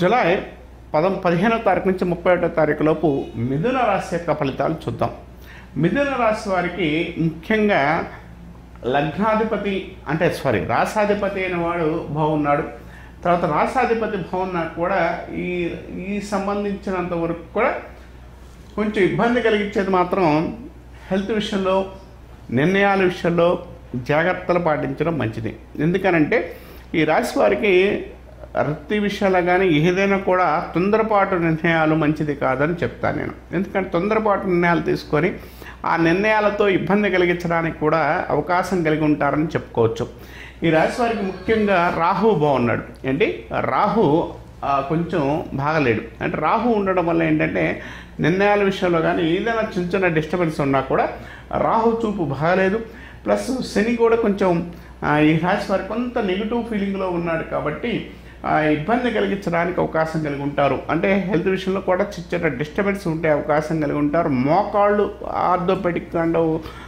July పదం పదిహేనో తారీఖు నుంచి ముప్పై ఒకటో తారీఖు లోపు మిథున రాశి యొక్క ఫలితాలు చూద్దాం మిథున రాశి వారికి ముఖ్యంగా లగ్నాధిపతి అంటే సారీ రాసాధిపతి అయిన వాడు బాగున్నాడు తర్వాత రాసాధిపతి బాగున్నా కూడా ఈ ఈ సంబంధించినంత వరకు కూడా కొంచెం ఇబ్బంది కలిగించేది మాత్రం హెల్త్ విషయంలో నిర్ణయాల విషయంలో జాగ్రత్తలు పాటించడం మంచిది ఎందుకనంటే ఈ రాశి వారికి వృత్తి విషయాలు కానీ ఏదైనా కూడా తొందరపాటు నిర్ణయాలు మంచిది కాదని చెప్తాను నేను ఎందుకంటే తొందరపాటు నిర్ణయాలు తీసుకొని ఆ నిర్ణయాలతో ఇబ్బంది కలిగించడానికి కూడా అవకాశం కలిగి ఉంటారని చెప్పుకోవచ్చు ఈ రాశి వారికి ముఖ్యంగా రాహు బాగున్నాడు ఏంటి రాహు ఆ, కొంచెం బాగలేడు అంటే రాహు ఉండడం వల్ల ఏంటంటే నిర్ణయాల విషయంలో కానీ ఏదైనా చిన్న చిన్న డిస్టర్బెన్స్ ఉన్నా కూడా రాహు చూపు బాగలేదు ప్లస్ శని కూడా కొంచెం ఆ, ఈ రాశి వారికి కొంత నెగిటివ్ ఫీలింగ్లో ఉన్నాడు కాబట్టి ఆ, ఇబ్బంది కలిగించడానికి అవకాశం కలిగి ఉంటారు అంటే హెల్త్ విషయంలో కూడా చిన్న చిన్న డిస్టర్బెన్స్ ఉండే అవకాశం కలిగి ఉంటారు మోకాళ్ళు ఆర్థోపెడిక్ అండ్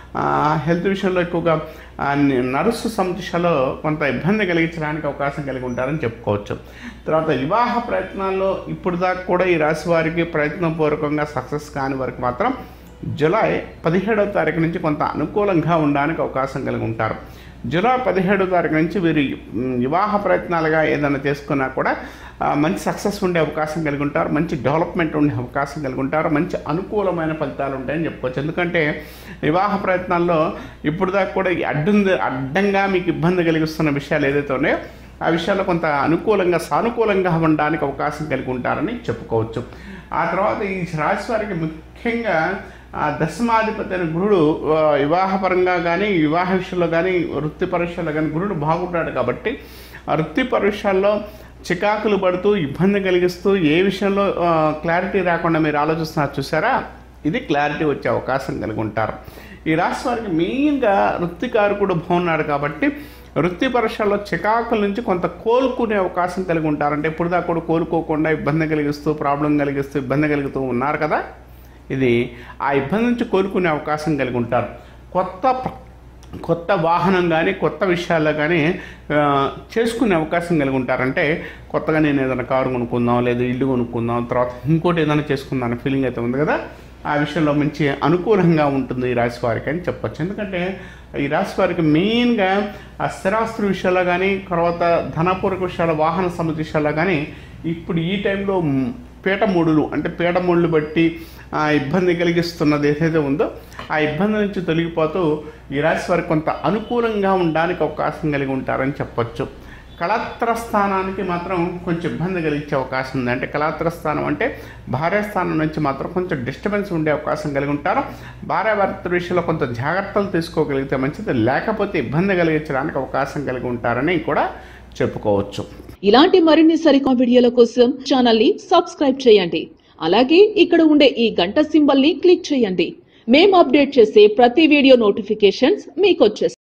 హెల్త్ విషయంలో ఎక్కువగా ఆ, ని- నర్సు సమస్యలో కొంత ఇబ్బంది కలిగించడానికి అవకాశం కలిగి ఉంటారని చెప్పుకోవచ్చు తర్వాత వివాహ ప్రయత్నాల్లో ఇప్పుడు దాకా కూడా ఈ రాశి వారికి ప్రయత్నపూర్వకంగా సక్సెస్ కాని వరకు మాత్రం జూలై పదిహేడవ తారీఖు నుంచి కొంత అనుకూలంగా ఉండడానికి అవకాశం కలిగి ఉంటారు జూలై పదిహేడో తారీఖు నుంచి వీరు మ్, వివాహ ప్రయత్నాలుగా ఏదైనా చేసుకున్నా కూడా ఆ, మంచి సక్సెస్ ఉండే అవకాశం కలిగి ఉంటారు మంచి డెవలప్మెంట్ ఉండే అవకాశం కలిగి ఉంటారు మంచి అనుకూలమైన ఫలితాలు ఉంటాయని చెప్పుకోవచ్చు ఎందుకంటే వివాహ ప్రయత్నాల్లో ఇప్పుడు దాకా కూడా ఈ అడ్డం అడ్డంగా మీకు ఇబ్బంది కలిగిస్తున్న విషయాలు ఏదైతే ఉన్నాయో ఆ విషయాల్లో కొంత అనుకూలంగా సానుకూలంగా ఉండడానికి అవకాశం కలిగి ఉంటారని చెప్పుకోవచ్చు ఆ తర్వాత ఈ రాశి వారికి ముఖ్యంగా ఆ దశమాధిపతి అయిన గురుడు ఆ, వివాహపరంగా కానీ వివాహ విషయంలో కానీ వృత్తి పరీక్షల్లో కానీ గురుడు బాగుంటాడు కాబట్టి ఆ వృత్తి పరీక్షల్లో చికాకులు పడుతూ ఇబ్బంది కలిగిస్తూ ఏ విషయంలో ఆ, క్లారిటీ రాకుండా మీరు ఆలోచిస్తున్నారు చూసారా ఇది క్లారిటీ వచ్చే అవకాశం కలిగి ఉంటారు ఈ రాశి వారికి మెయిన్గా వృత్తికారకుడు బాగున్నాడు కాబట్టి వృత్తి పరీక్షల్లో చికాకుల నుంచి కొంత కోలుకునే అవకాశం కలిగి ఉంటారు అంటే ఇప్పుడు దాకా కూడా కోలుకోకుండా ఇబ్బంది కలిగిస్తూ ప్రాబ్లం కలిగిస్తూ ఇబ్బంది కలుగుతూ ఉన్నారు కదా ఇది ఆ ఇబ్బంది నుంచి కోలుకునే అవకాశం కలిగి ఉంటారు కొత్త ప్ర- కొత్త వాహనం కానీ కొత్త విషయాల్లో కానీ ఆ, చేసుకునే అవకాశం కలిగి ఉంటారంటే కొత్తగా నేను ఏదైనా కారు కొనుక్కుందాం లేదా ఇల్లు కొనుక్కుందాం తర్వాత ఇంకోటి ఏదైనా చేసుకుందాం అనే ఫీలింగ్ అయితే ఉంది కదా ఆ విషయంలో మంచి అనుకూలంగా ఉంటుంది ఈ రాశి వారికి అని చెప్పొచ్చు ఎందుకంటే ఈ రాశి వారికి మెయిన్గా ఆ స్థిరాస్తుల విషయాల్లో కానీ తర్వాత ధనపూర్వక విషయాల వాహన సంబంధ విషయాల్లో కానీ ఇప్పుడు ఈ టైంలో మ్, పీఠముడులు అంటే పీఠముళ్ళు బట్టి ఆ ఇబ్బంది కలిగిస్తున్నది ఏదైతే ఉందో ఆ ఇబ్బంది నుంచి తొలగిపోతూ ఈ రాశి వారికి కొంత అనుకూలంగా ఉండడానికి అవకాశం కలిగి ఉంటారని చెప్పొచ్చు కళాత్ర స్థానానికి మాత్రం కొంచెం ఇబ్బంది కలిగించే అవకాశం ఉంది అంటే కళాత్ర స్థానం అంటే భార్య స్థానం నుంచి మాత్రం కొంచెం డిస్టర్బెన్స్ ఉండే అవకాశం కలిగి ఉంటారు భార్యాభర్తల విషయంలో కొంత జాగ్రత్తలు తీసుకోగలిగితే మంచిది లేకపోతే ఇబ్బంది కలిగించడానికి అవకాశం కలిగి ఉంటారని కూడా చెప్పుకోవచ్చు ఇలాంటి మరిన్ని సరికొత్త వీడియోల కోసం ఛానల్ ని సబ్స్క్రైబ్ చేయండి అలాగే ఇక్కడ ఉండే ఈ గంట సింబల్ ని క్లిక్ చేయండి మేము అప్డేట్ చేసే ప్రతి వీడియో నోటిఫికేషన్స్ మీకు వచ్చేస్తాయి